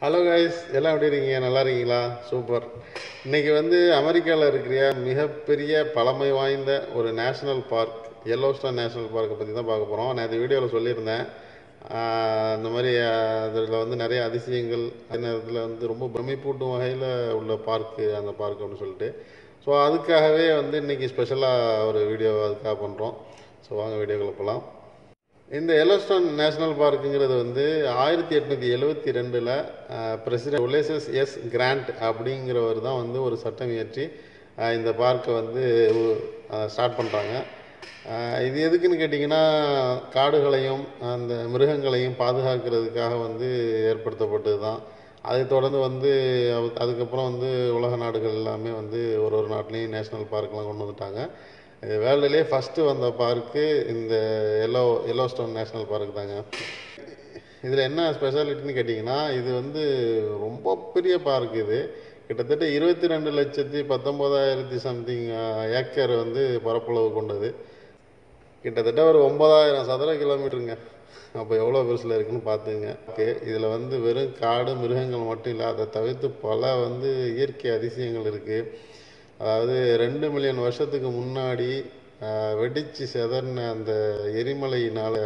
hello guys எல்லாம் எப்படி இருக்கீங்க நல்லா இருக்கீங்களா சூப்பர் இன்னைக்கு வந்து அமெரிக்காவில் இருக்கிற மிகப்பெரிய பழமை வாய்ந்த ஒரு நேஷனல் பார்க் எல்லோஸ்டோன் நேஷனல் பார்க்கை பற்றி தான் பார்க்க போகிறோம் நான் இந்த வீடியோவில் சொல்லியிருந்தேன் ஆஹ் இந்த மாதிரி அதில் வந்து நிறைய அதிசயங்கள் அதே நேரத்தில் வந்து ரொம்ப பிரமிப்பூட்டும் வகையில் உள்ள பார்க்கு அந்த பார்க் அப்படின்னு சொல்லிட்டு ஸோ அதுக்காகவே வந்து இன்னைக்கு ஸ்பெஷலாக ஒரு வீடியோ அதுக்காக பண்ணுறோம் ஸோ வாங்க வீடியோக்குள்ள போகலாம் இந்த எல்லோஸ்டோன் நேஷனல் பார்க்குங்கிறது வந்து ஆயிரத்தி எட்நூற்றி எழுவத்தி ரெண்டில் பிரசிடென்ட் உலேசஸ் எஸ் கிராண்ட் அப்படிங்கிறவர் தான் வந்து ஒரு சட்டம் இயற்றி அஹ், இந்த பார்க்கை வந்து ஸ்டார்ட் பண்ணுறாங்க இது எதுக்குன்னு கேட்டிங்கன்னா காடுகளையும் அந்த மிருகங்களையும் பாதுகாக்கிறதுக்காக வந்து ஏற்படுத்தப்பட்டது தான் அதை தொடர்ந்து வந்து அது- அதுக்கப்புறம் வந்து உலக நாடுகள் எல்லாமே வந்து ஒரு ஒரு நாட்டிலையும் நேஷனல் பார்க்லாம் கொண்டு வந்துட்டாங்க இது வேர்ல்டுலேயே ஃபஸ்ட்டு வந்த பார்க்கு இந்த எல்லோ எல்லோஸ்டோன் நேஷனல் பார்க் தாங்க இதில் என்ன ஸ்பெஷாலிட்டின்னு கேட்டிங்கன்னா இது வந்து ரொம்ப பெரிய பார்க் இது கிட்டத்தட்ட இருபத்தி ரெண்டு லட்சத்தி பத்தொம்போதாயிரத்தி சம்திங் ஏக்கர் வந்து பரப்பளவு கொண்டது கிட்டத்தட்ட ஒரு ஒன்பதாயிரம் சதுர கிலோமீட்டருங்க அப்போ எவ்வளோ பெருசில் இருக்குன்னு பார்த்துங்க ஓகே இதில் வந்து வெறும் காடு மிருகங்கள் மட்டும் இல்லை அதை தவிர்த்து பல வந்து இயற்கை அதிசயங்கள் இருக்குது அதாவது ரெண்டு மில்லியன் வருஷத்துக்கு முன்னாடி ஆஹ், வெடிச்சு செதறின அந்த எரிமலையினால்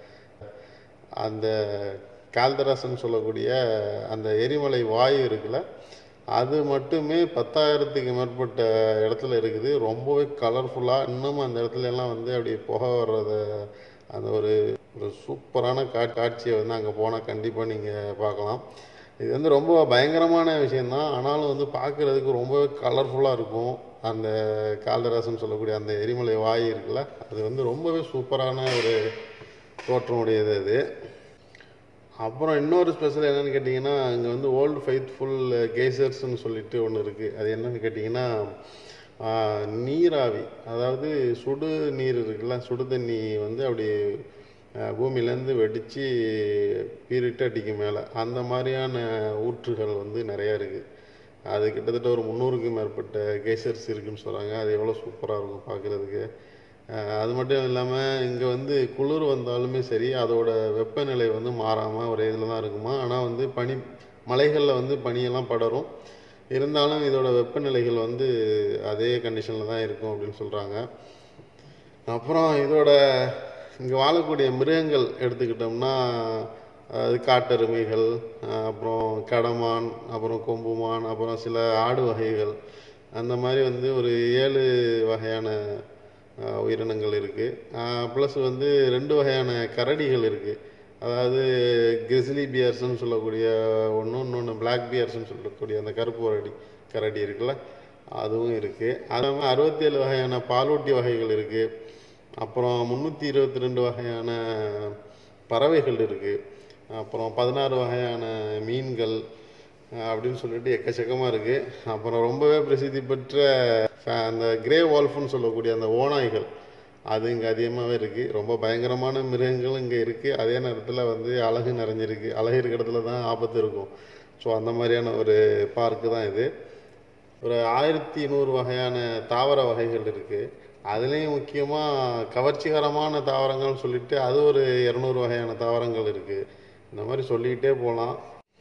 அந்த கால்தராசன் சொல்லக்கூடிய அந்த எரிமலை வாயு இருக்குல்ல அது மட்டுமே பத்தாயிரத்துக்கு மேற்பட்ட இடத்துல இருக்குது ரொம்பவே கலர்ஃபுல்லாக இன்னும் அந்த இடத்துல எல்லாம் வந்து அப்படி புகை வர்றத அந்த ஒரு ஒரு சூப்பரான கா காட்சியை வந்து அங்கே போனால் கண்டிப்பாக நீங்கள் பார்க்கலாம் இது வந்து ரொம்ப பயங்கரமான விஷயந்தான் ஆனாலும் வந்து பார்க்குறதுக்கு ரொம்பவே கலர்ஃபுல்லாக இருக்கும் அந்த கால்தராசன் சொல்லக்கூடிய அந்த எரிமலை வாயு இருக்குல்ல அது வந்து ரொம்பவே சூப்பரான ஒரு தோற்றம் உடையது அது அப்புறம் இன்னொரு ஸ்பெஷல் என்னன்னு கேட்டிங்கன்னா இங்கே வந்து ஓல்டு ஃபெய்த்ஃபுல் கேசர்ஸ்னு சொல்லிட்டு ஒன்று இருக்குது அது என்னன்னு கேட்டிங்கன்னா ஆஹ், நீராவி அதாவது சுடு நீர் இருக்குல்ல சுடு தண்ணி வந்து அப்படி ஆஹ், பூமியிலேருந்து வெடித்து பீரிட்டு அடிக்கும் மேலே அந்த மாதிரியான ஊற்றுகள் வந்து நிறையா இருக்குது அது கிட்டத்தட்ட ஒரு முந்நூறுக்கும் மேற்பட்ட கேசர்ஸ் இருக்குன்னு சொல்கிறாங்க அது எவ்வளோ சூப்பராக இருக்கும் பார்க்குறதுக்கு அது மட்டும் இல்லாமல் இங்கே வந்து குளிர் வந்தாலுமே சரி அதோட வெப்பநிலை வந்து மாறாமல் ஒரே இதில் தான் இருக்குமா ஆனால் வந்து பனி மலைகளில் வந்து பனியெல்லாம் படரும் இருந்தாலும் இதோட வெப்பநிலைகள் வந்து அதே கண்டிஷனில் தான் இருக்கும் அப்படின்னு சொல்கிறாங்க அப்புறம் இதோட இங்கே வாழக்கூடிய மிருகங்கள் எடுத்துக்கிட்டோம்னா அது காட்டெருமைகள் அஹ் அப்புறம் கடமான் அப்புறம் கொம்புமான் அப்புறம் சில ஆடு வகைகள் அந்த மாதிரி வந்து ஒரு ஏழு வகையான அஹ், உயிரினங்கள் இருக்குது ப்ளஸ் வந்து ரெண்டு வகையான கரடிகள் இருக்குது அதாவது கிரிஸ்லி பியர்ஸ்னு சொல்லக்கூடிய ஒன்று இன்னொன்று பிளாக் பியர்ஸ்னு சொல்லக்கூடிய அந்த கருப்பு கரடி கரடி இருக்குல்ல அதுவும் இருக்குது அது இல்லாமல் அறுபத்தேழு வகையான பாலூட்டி வகைகள் இருக்குது அப்புறம் முந்நூற்றி இருபத்தி ரெண்டு வகையான பறவைகள் இருக்குது அப்புறம் பதினாறு வகையான மீன்கள் அஹ் அப்படின்னு சொல்லிட்டு எக்கச்சக்கமாக இருக்குது அப்புறம் ரொம்பவே பிரசித்தி பெற்ற ஃப- அந்த கிரே வால்ஃப்னு சொல்லக்கூடிய அந்த ஓநாய்கள் அது இங்கே அதிகமாகவே இருக்குது ரொம்ப பயங்கரமான மிருகங்களும் இங்கே இருக்குது அதே நேரத்தில் வந்து அழகு நிறைஞ்சிருக்கு அழகு இருக்கிற இடத்துல தான் ஆபத்து இருக்கும் ஸோ அந்த மாதிரியான ஒரு பார்க்கு தான் இது ஒரு ஆயிரத்தி நூறு வகையான தாவர வகைகள் இருக்குது அதுலேயும் முக்கியமாக கவர்ச்சிகரமான தாவரங்கள்னு சொல்லிட்டு அது ஒரு இரநூறு வகையான தாவரங்கள் இருக்குது இந்த மாதிரி சொல்லிக்கிட்டே போகலாம்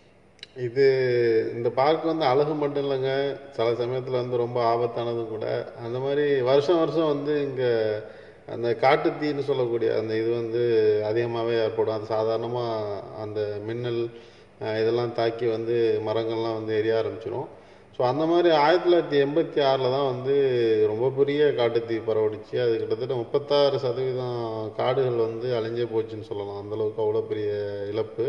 இது இந்த பார்க் வந்து அழகு மட்டும் இல்லைங்க சில சமயத்தில் வந்து ரொம்ப ஆபத்தானதும் கூட அந்த மாதிரி வருஷம் வருஷம் வந்து இங்கே அந்த காட்டுத்தீன்னு சொல்லக்கூடிய அந்த இது வந்து அதிகமாகவே ஏற்படும் அது சாதாரணமாக அந்த மின்னல் அஹ், இதெல்லாம் தாக்கி வந்து மரங்கள்லாம் வந்து எரிய ஆரம்பிச்சிடும் ஸோ அந்த மாதிரி ஆயிரத்தி தொள்ளாயிரத்தி எண்பத்தி ஆறில் தான் வந்து ரொம்ப பெரிய காட்டுத்தீ பரவடிச்சு அது கிட்டத்தட்ட முப்பத்தாறு சதவீதம் காடுகள் வந்து அழிஞ்சே போச்சுன்னு சொல்லலாம் அந்தளவுக்கு அவ்வளோ பெரிய இழப்பு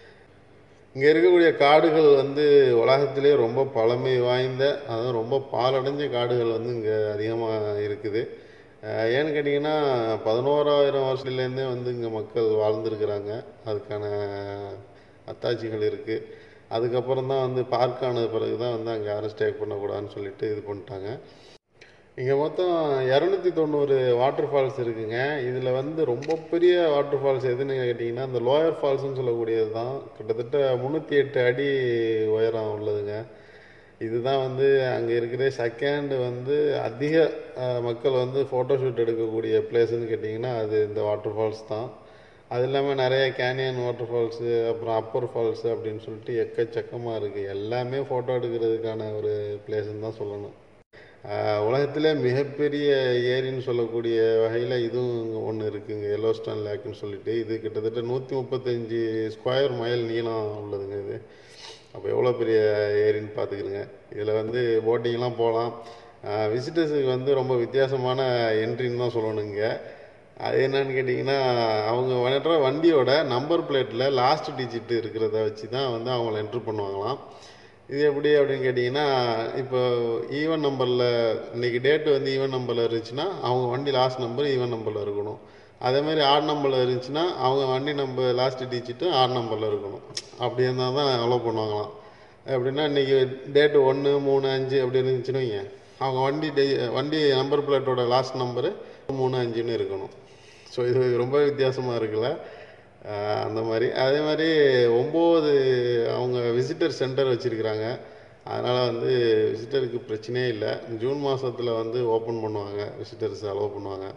இங்கே இருக்கக்கூடிய காடுகள் வந்து உலகத்திலே ரொம்ப பழமை வாய்ந்த அதாவது ரொம்ப பாலடைஞ்ச காடுகள் வந்து இங்கே அதிகமாக இருக்குது அஹ் ஏன்னு கேட்டிங்கன்னா பதினோராயிரம் வருஷத்துலேருந்தே வந்து இங்கே மக்கள் வாழ்ந்துருக்கிறாங்க அதுக்கான அத்தாட்சிகள் இருக்குது அதுக்கப்புறம் தான் வந்து பார்க் ஆனது பிறகு தான் வந்து அங்கே யாரும் ஸ்டே பண்ணக்கூடாதுன்னு சொல்லிட்டு இது பண்ணிட்டாங்க இங்கே மொத்தம் இரநூத்தி தொண்ணூறு வாட்டர் ஃபால்ஸ் இருக்குங்க இதில் வந்து ரொம்ப பெரிய வாட்டர் ஃபால்ஸ் எதுன்னு கேட்டிங்கன்னா இந்த லோயர் ஃபால்ஸ்னு சொல்லக்கூடியது தான் கிட்டத்தட்ட முந்நூற்றி எட்டு அடி உயரம் உள்ளதுங்க இதுதான் வந்து அங்கே இருக்கிற செகண்ட் வந்து அதிக அஹ், மக்கள் வந்து ஃபோட்டோ ஷூட் எடுக்கக்கூடிய பிளேஸ்ன்னு கேட்டிங்கன்னா அது இந்த வாட்டர் ஃபால்ஸ் தான் அது இல்லாமல் நிறைய கேனியன் வாட்டர் ஃபால்ஸு அப்புறம் அப்பர் ஃபால்ஸு அப்படின்னு சொல்லிட்டு எக்கச்சக்கமாக இருக்குது எல்லாமே ஃபோட்டோ எடுக்கிறதுக்கான ஒரு பிளேஸ்ன்னு தான் சொல்லணும் ஆஹ் உலகத்திலே மிகப்பெரிய ஏரின்னு சொல்லக்கூடிய வகையில் இதுவும் ஒன்று இருக்குங்க எல்லோஸ்டான் லேக்குன்னு சொல்லிட்டு இது கிட்டத்தட்ட நூற்றி முப்பத்தஞ்சு ஸ்கொயர் மைல் நீளம் உள்ளதுங்க இது அப்போ எவ்வளோ பெரிய ஏரின்னு பார்த்துக்கிருங்க இதில் வந்து போட்டிங்லாம் போகலாம் விசிட்டர்ஸுக்கு வந்து ரொம்ப வித்தியாசமான என்ட்ரின்னு தான் சொல்லணுங்க அது என்னன்னு கேட்டிங்கன்னா அவங்க வண்ற வண்டியோட நம்பர் பிளேட்டில் லாஸ்ட் டிஜிட் இருக்கிறத வச்சு தான் வந்து அவங்கள என்ட்ரு பண்ணுவாங்களாம் இது எப்படி அப்படின்னு கேட்டிங்கன்னா இப்போ ஈவன் நம்பரில் இன்னைக்கு டேட் வந்து ஈவன் நம்பரில் இருந்துச்சுன்னா அவங்க வண்டி லாஸ்ட் நம்பர் ஈவன் நம்பரில் இருக்கணும் அதே மாதிரி ஆட் நம்பரில் இருந்துச்சுன்னா அவங்க வண்டி நம்பர் லாஸ்ட் டிஜிட்டு ஆட் நம்பரில் இருக்கணும் அப்படி இருந்தால் தான் அலோவ் பண்ணுவாங்களாம் எப்படின்னா இன்றைக்கி டேட்டு ஒன்று மூணு அஞ்சு அப்படி இருந்துச்சுன்னு வைங்க அவங்க வண்டி டே வண்டி நம்பர் பிளேட்டோட லாஸ்ட் நம்பரு மூணு அஞ்சுன்னு இருக்கணும் ஸோ இது ரொம்ப வித்தியாசமாக இருக்குல்ல ஆஹ் அந்த மாதிரி அதே மாதிரி ஒம்பது அவங்க விசிட்டர் சென்டர் வச்சுருக்கிறாங்க அதனால் வந்து விசிட்டருக்கு பிரச்சனையே இல்லை ஜூன் மாதத்தில் வந்து ஓப்பன் பண்ணுவாங்க விசிட்டர்ஸ் அலோவ் பண்ணுவாங்க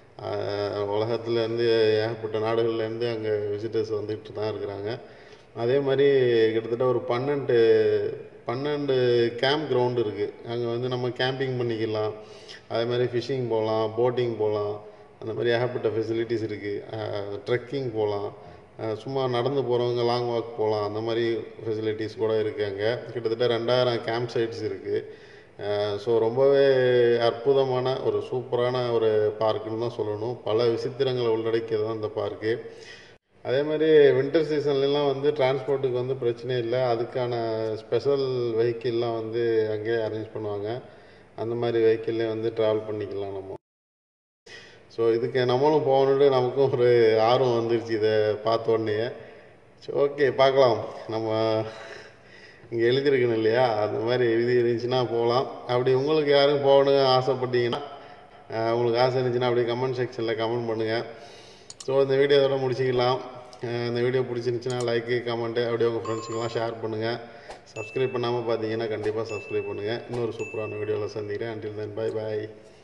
ஆஹ் உலகத்துலேருந்து ஏகப்பட்ட நாடுகள்லேருந்து அங்கே விசிட்டர்ஸ் வந்துக்கிட்டு தான் இருக்கிறாங்க அதே மாதிரி கிட்டத்தட்ட ஒரு பன்னெண்டு பன்னெண்டு கேம்ப் கிரவுண்டு இருக்குது அங்கே வந்து நம்ம கேம்பிங் பண்ணிக்கலாம் அதே மாதிரி ஃபிஷிங் போகலாம் போட்டிங் போகலாம் அந்த மாதிரி ஏகப்பட்ட ஃபெசிலிட்டிஸ் இருக்குது ட்ரெக்கிங் போகலாம் சும்மா நடந்து போகிறவங்க லாங் வாக் போகலாம் அந்த மாதிரி ஃபெசிலிட்டிஸ் கூட இருக்குது அங்கே கிட்டத்தட்ட ரெண்டாயிரம் கேம்ப் சைட்ஸ் இருக்குது ஸோ ரொம்பவே அற்புதமான ஒரு சூப்பரான ஒரு பார்க்குன்னு தான் சொல்லணும் பல விசித்திரங்களை உள்ளடக்கியது தான் இந்த பார்க்கு அதே மாதிரி வின்டர் சீசன்லலாம் வந்து டிரான்ஸ்போர்ட்டுக்கு வந்து பிரச்சனை இல்லை அதுக்கான ஸ்பெஷல் வெஹிக்கிள்லாம் வந்து அங்கேயே அரேஞ்ச் பண்ணுவாங்க அந்த மாதிரி வெஹிக்கிள்லேயே வந்து ட்ராவல் பண்ணிக்கலாம் நம்ம ஸோ இதுக்கு நம்மளும் போகணுன்ட்டு நமக்கும் ஒரு ஆர்வம் வந்துருச்சு இதை பார்த்த உடனே சரி ஓகே பார்க்கலாம் நம்ம இங்கே எழுதியிருக்கணும் இல்லையா அந்த மாதிரி எழுதி இருந்துச்சுன்னா போகலாம் அப்படி உங்களுக்கு யாரும் போகணும் ஆசைப்பட்டீங்கன்னா அஹ், உங்களுக்கு ஆசை இருந்துச்சுன்னா அப்படியே கமெண்ட் செக்ஷனில் கமெண்ட் பண்ணுங்கள் ஸோ இந்த வீடியோ இதோட முடிச்சிக்கலாம் அஹ், இந்த வீடியோ பிடிச்சிருந்துச்சுன்னா லைக்கு கமெண்ட்டு அப்படியே உங்கள் ஃப்ரெண்ட்ஸுக்கெல்லாம் ஷேர் பண்ணுங்கள் சப்ஸ்கிரைப் பண்ணாமல் பார்த்தீங்கன்னா கண்டிப்பாக சப்ஸ்கிரைப் பண்ணுங்கள் இன்னொரு சூப்பரான வீடியோவில் சந்திக்கிறேன் அண்டில் தென் பை பாய்